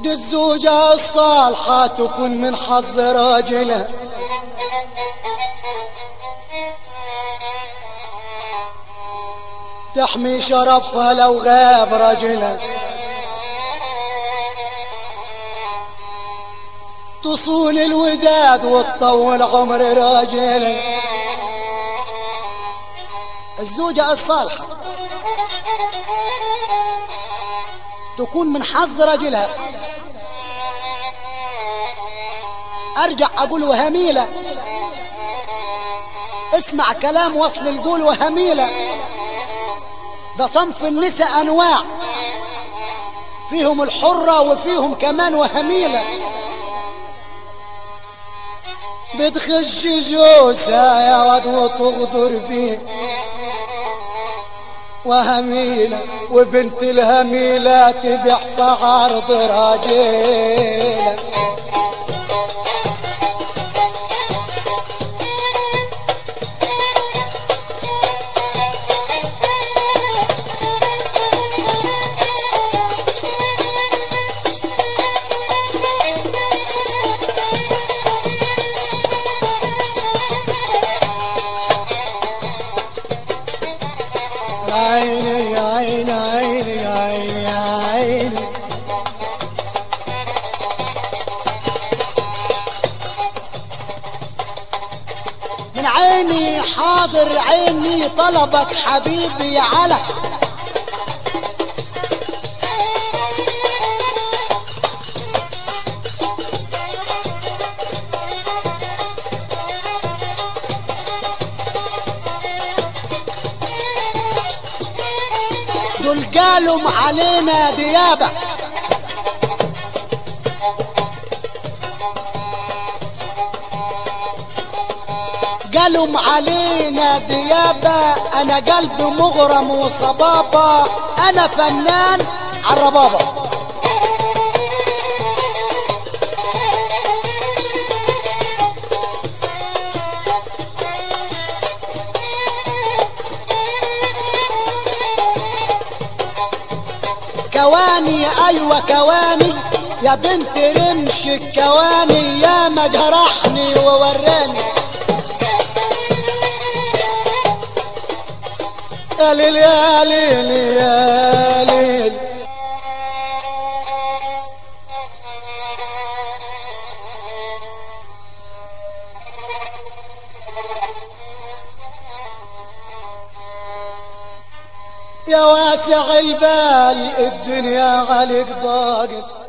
دي الزوجة الصالحة تكون من حظ راجلها تحمي شرفها لو غاب رجلها تصون الوداد وتطول عمر راجلها الزوجة الصالحة تكون من حظ رجلها ارجع اقول وهميلة اسمع كلام وصل القول وهميلة ده صنف النساء انواع فيهم الحرة وفيهم كمان وهميلة بتخش جوزها يا واد وتغدر بيه وهميلة وبنت الهميلة تبيع في عرض راجيلة عيني يا عيني عيني يا عيني يا عيني من عيني حاضر عيني طلبك حبيبي على دول قالوا علينا ديابة قالوا علينا ديابة انا قلبي مغرم وصبابة انا فنان عالربابة كواني ايوه كواني يا بنت رمش الكواني يا ما جرحني ووراني يا ليل يا ليل يا ليل يا واسع البال الدنيا عليك ضاقت